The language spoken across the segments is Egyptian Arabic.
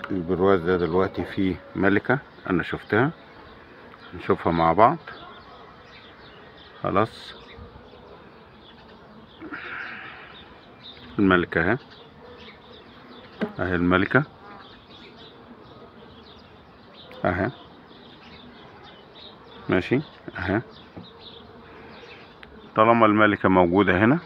البرواز ده دلوقتي فيه ملكة انا شفتها نشوفها مع بعض خلاص الملكة اهي اهي الملكة اهي ماشي اهي طالما الملكة موجودة هنا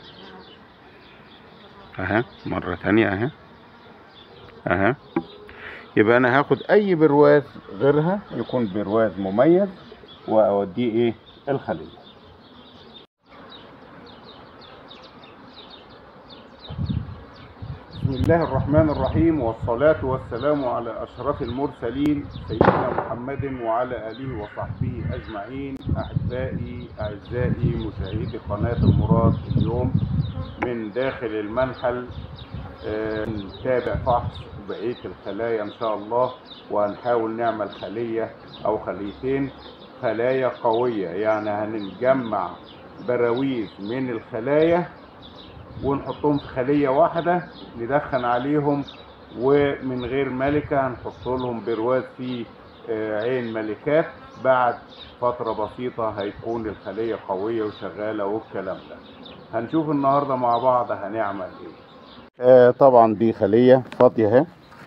اهي مرة تانية اهي اهي يبقى انا هاخد اي برواز غيرها يكون برواز مميز واوديه ايه الخلية بسم الله الرحمن الرحيم والصلاة والسلام على أشرف المرسلين سيدنا محمد وعلى آله وصحبه أجمعين أحبائي أعزائي مشاهدي قناة المراد اليوم من داخل المنحل آه، نتابع فحص بقية الخلايا إن شاء الله وهنحاول نعمل خلية أو خليتين خلايا قوية يعني هنجمع براويز من الخلايا ونحطهم في خلية واحدة ندخن عليهم ومن غير ملكة هنحط لهم برواز فيه آه، عين ملكات بعد فترة بسيطة هيكون الخلية قوية وشغالة والكلام ده هنشوف النهاردة مع بعض هنعمل ايه آه طبعا دي خلية فاضية اهي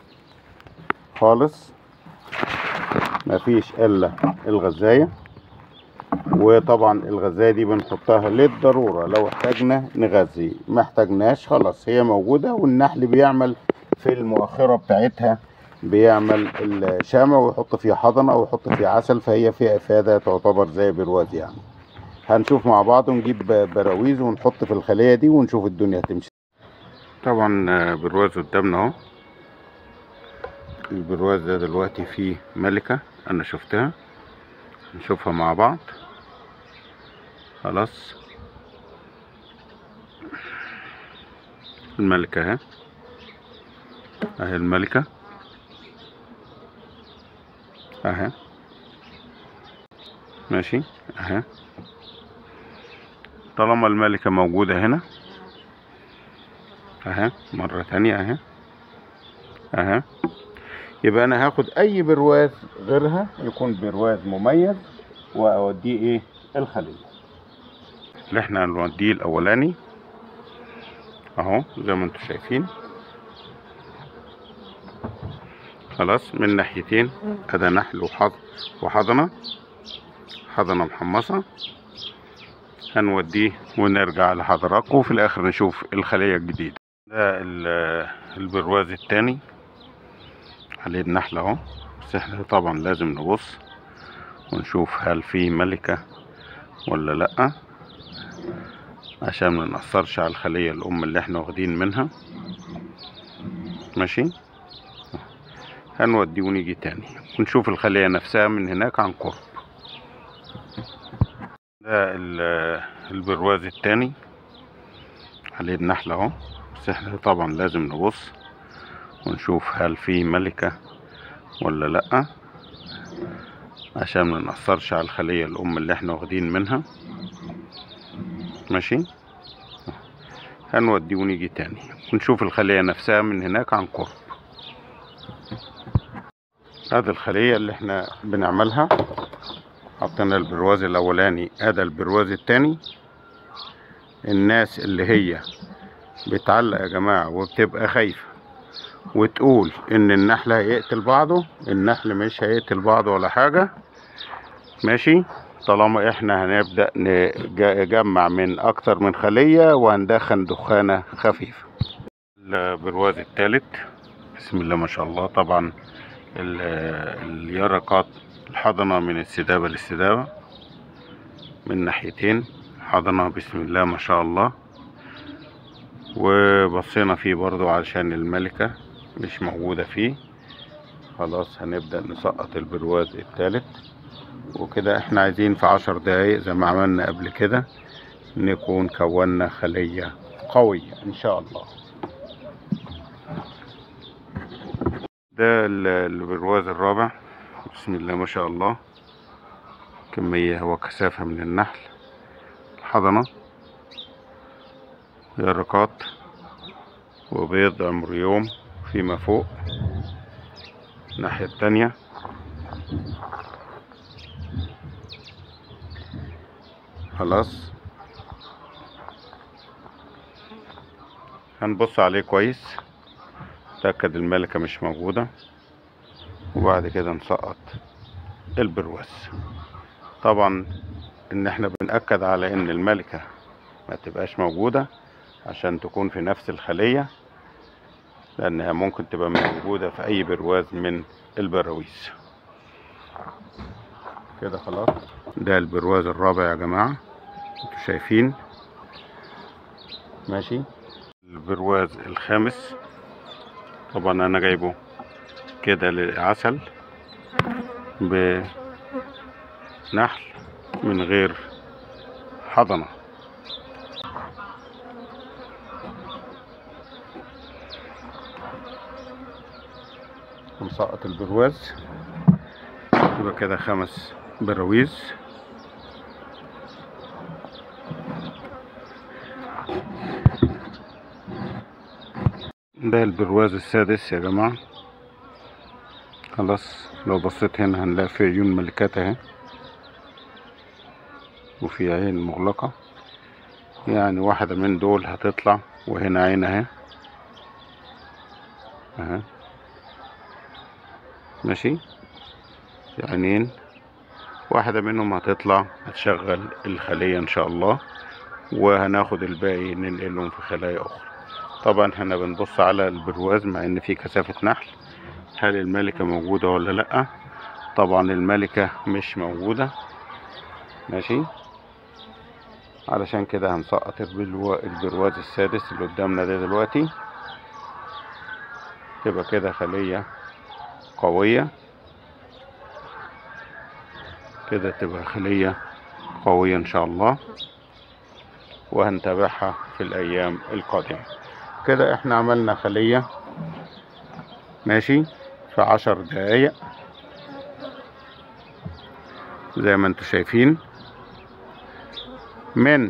خالص مفيش الا الغزاية وطبعا الغزاية دي بنحطها للضرورة لو احتاجنا نغذي ما احتاجناش خلاص هي موجودة والنحل بيعمل في المؤخرة بتاعتها بيعمل الشامة ويحط فيها حضنة او يحط فيها عسل فهي فيها افادة تعتبر زي برواز يعني هنشوف مع بعض ونجيب براويز ونحط في الخلية دي ونشوف الدنيا هتمشي طبعا آه، برواز قدامنا اهو البرواز ده دلوقتي فيه ملكة انا شفتها نشوفها مع بعض خلاص الملكة اهي اهي الملكة اهي ماشي اهي طالما الملكة موجودة هنا اهي مرة تانية اهي اهي يبقى انا هاخد اي برواز غيرها يكون برواز مميز واوديه ايه الخلية اللي احنا هنوديه الاولاني اهو زي ما انتم شايفين خلاص من ناحيتين ادي نحل وحض وحضنة حضنة محمصة هنوديه ونرجع لحضراتكم وفي الاخر نشوف الخلية الجديدة ده ال- البرواز التاني عليه النحل اهو بس احنا طبعا لازم نبص ونشوف هل في ملكة ولا لأ عشان ما نأثرش على الخلية الأم اللي احنا واخدين منها ماشي هنوديه ونيجي تاني ونشوف الخلية نفسها من هناك عن قرب ده ال- البرواز التاني عليه النحل اهو بس احنا طبعا لازم نبص ونشوف هل في ملكة ولا لأ عشان ما نأثرش على الخلية الأم اللي احنا واخدين منها ماشي هنوديه ونيجي تاني ونشوف الخلية نفسها من هناك عن قرب هذه الخلية اللي احنا بنعملها حطينا البرواز الأولاني هذا البرواز التاني الناس اللي هي بتعلق يا جماعة وبتبقى خايفة وتقول ان النحل هيقتل بعضه النحل مش هيقتل بعضه ولا حاجة ماشي طالما احنا هنبدأ نجمع من اكتر من خلية وهندخن دخانة خفيفة البرواز الثالث بسم الله ما شاء الله طبعا ال- اليرقات الحضنة من السدابة للسدابة من ناحيتين حضنة بسم الله ما شاء الله وبصينا فيه برضو علشان الملكة مش موجودة فيه خلاص هنبدأ نسقط البرواز الثالث وكده احنا عايزين في عشر دقايق زي ما عملنا قبل كده نكون كونا خلية قوية ان شاء الله ده ال- البرواز الرابع بسم الله ما شاء الله كمية وكثافة من النحل حضنة يرقات وبيض عمر يوم فيما فوق الناحية التانية خلاص هنبص عليه كويس تأكد الملكة مش موجودة وبعد كده نسقط البرواز طبعا ان احنا بنأكد على ان الملكة ما تبقاش موجودة عشان تكون في نفس الخلية لانها ممكن تبقى موجودة في اي برواز من البراويز كده خلاص ده البرواز الرابع يا جماعة انتوا شايفين ماشي البرواز الخامس طبعا انا جايبه كده للعسل بنحل من غير حضنة ونسقط البرواز يبقى كده خمس براويز ده البرواز السادس يا جماعة خلاص لو بصيت هنا هنلاقي في عيون ملكات اهي وفي عين مغلقة يعني واحدة من دول هتطلع وهنا عين اهي اهي ماشي عينين واحدة منهم هتطلع هتشغل الخلية ان شاء الله وهناخد الباقي ننقلهم في خلايا اخرى طبعا احنا بنبص على البرواز مع ان في كثافة نحل هل الملكة موجودة ولا لأ طبعا الملكة مش موجودة ماشي علشان كده هنسقط البلو- البرواز السادس اللي قدامنا ده دلوقتي تبقى كده خلية قوية كده تبقى خلية قوية ان شاء الله وهنتابعها في الايام القادمة كده احنا عملنا خلية ماشي في عشر دقايق زي ما انتم شايفين من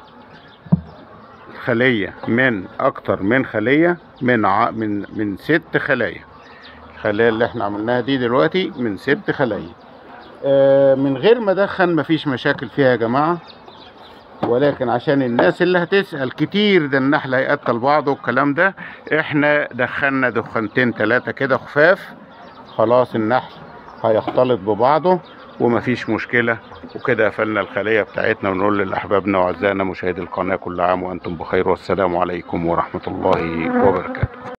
خلية من اكتر من خلية من ع... من من ست خلايا الخلايا اللي احنا عملناها دي دلوقتي من ست خلايا آه من غير ما ادخن مفيش مشاكل فيها يا جماعة ولكن عشان الناس اللي هتسأل كتير ده النحل هيقتل بعضه والكلام ده احنا دخلنا دخنتين تلاتة كده خفاف خلاص النحل هيختلط ببعضه ومفيش مشكلة وكده قفلنا الخلية بتاعتنا ونقول لأحبابنا وأعزائنا مشاهدي القناة كل عام وأنتم بخير والسلام عليكم ورحمة الله وبركاته